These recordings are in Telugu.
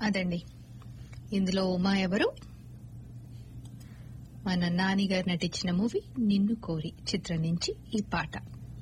అదండి ఇందులో ఉమా ఎవరు మన నాని గారు నటించిన మూవీ నిన్ను కోరి చిత్రం నుంచి ఈ పాట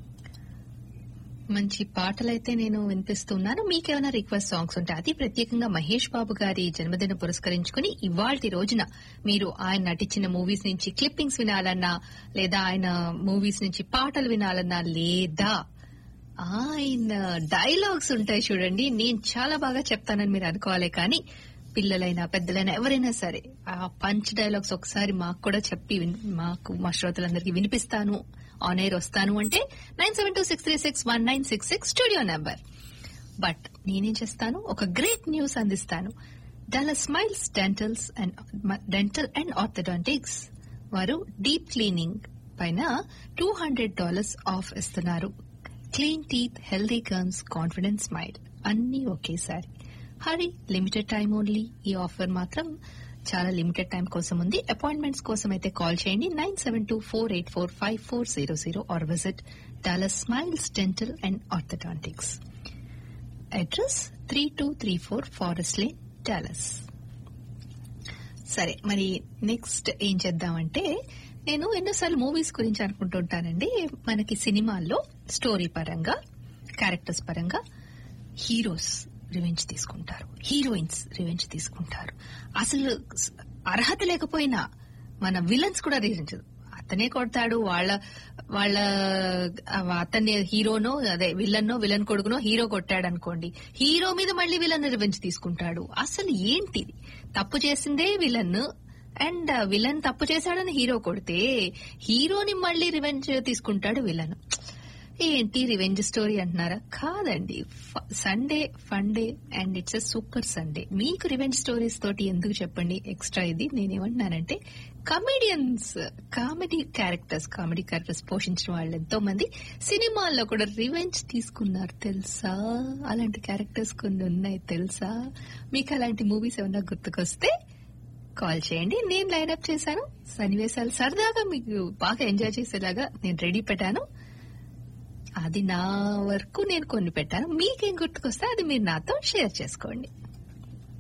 మంచి పాటలైతే నేను వినిపిస్తున్నాను మీకేమైనా రిక్వెస్ట్ సాంగ్స్ ఉంటే అది ప్రత్యేకంగా మహేష్ బాబు గారి జన్మదిన పురస్కరించుకుని ఇవాళ రోజున మీరు ఆయన నటించిన మూవీస్ నుంచి క్లిప్పింగ్స్ వినాలన్నా లేదా ఆయన మూవీస్ నుంచి పాటలు వినాలన్నా లేదా ఆయన డైలాగ్స్ ఉంటాయి చూడండి నేను చాలా బాగా చెప్తానని మీరు అనుకోవాలి కానీ పిల్లలైనా పెద్దలైనా ఎవరైనా సరే ఆ పంచ్ డైలాగ్స్ ఒకసారి మాకు కూడా చెప్పి విన్- మాకు మా శ్రోతలందరికీ వినిపిస్తాను ఆన్ ఎయిర్ వస్తాను అంటే nine seven two six three six one nine six six studio number but నేనేం చేస్తాను ఒక గ్రేట్ న్యూస్ అందిస్తాను dollar smiles dentals and dental and orthodontics వారు డీప్ క్లీనింగ్ పైన టూ హండ్రెడ్ డాలర్స్ ఆఫ్ ఇస్తున్నారు clean teeth healthy gums confidence smile అన్ని ఒకేసారి హరి లిమిటెడ్ టైం ఓన్లీ ఈ ఆఫర్ మాత్రం చాలా లిమిటెడ్ టైం కోసం ఉంది అపాయింట్మెంట్స్ కోసం అయితే కాల్ చేయండి nine seven two four eight four five four zero zero or visit dollar smiles dental and orthodontics address three two three four forest lane Dallas సరే మరి నెక్స్ట్ ఏం చేద్దామంటే నేను ఎన్నోసార్లు మూవీస్ గురించి అనుకుంటుంటానండి మనకి సినిమాల్లో స్టోరీ పరంగా క్యారెక్టర్స్ పరంగా హీరోస్ రివెంజ్ తీసుకుంటారు హీరోయిన్స్ రివెంజ్ తీసుకుంటారు అసలు స్- అర్హత లేకపోయినా మన విలన్స్ కూడా రివెంజ్ అతనే కొడతాడు వాళ్ళ వాళ్ళ ఆ అతన్ని హీరోనో అదే విలన్నో విలన్ కొడుకునో హీరో కొట్టాడు అనుకోండి హీరో మీద మళ్ళీ విలన్ రివెంజ్ తీసుకుంటాడు అసలు ఏంటిది తప్పు చేసిందే విలన్ అండ్ విలన్ తప్పు చేశాడని హీరో కొడితే హీరోని మళ్ళీ రివెంజ్ తీసుకుంటాడు విలన్ ఏంటి రివెంజ్ స్టోరీ అంటున్నారా కాదండి Sunday fun day and it's a super Sunday మీకు రివెంజ్ స్టోరీస్ తోటి ఎందుకు చెప్పండి ఎక్స్ట్రా ఇది నేనేమంటున్నానంటే comedians comedy characters comedy characters పోషించిన వాళ్ళు ఎంతో మంది సినిమాల్లో కూడా రివెంజ్ తీసుకున్నారు తెలుసా అలాంటి క్యారెక్టర్స్ కొన్ని ఉన్నాయి తెలుసా మీకు అలాంటి మూవీస్ ఏమన్నా గుర్తుకొస్తే కాల్ చేయండి నేను లైన్అప్ చేశాను సన్నివేశాలు సరదాగా మీకు బాగా ఎంజాయ్ చేసేలాగా నేను రెడీ పెట్టాను అది నా వరకు నేను కొన్ని పెట్టాను మీకేం గుర్తుకొస్తే అది మీరు నాతో షేర్ చేసుకోండి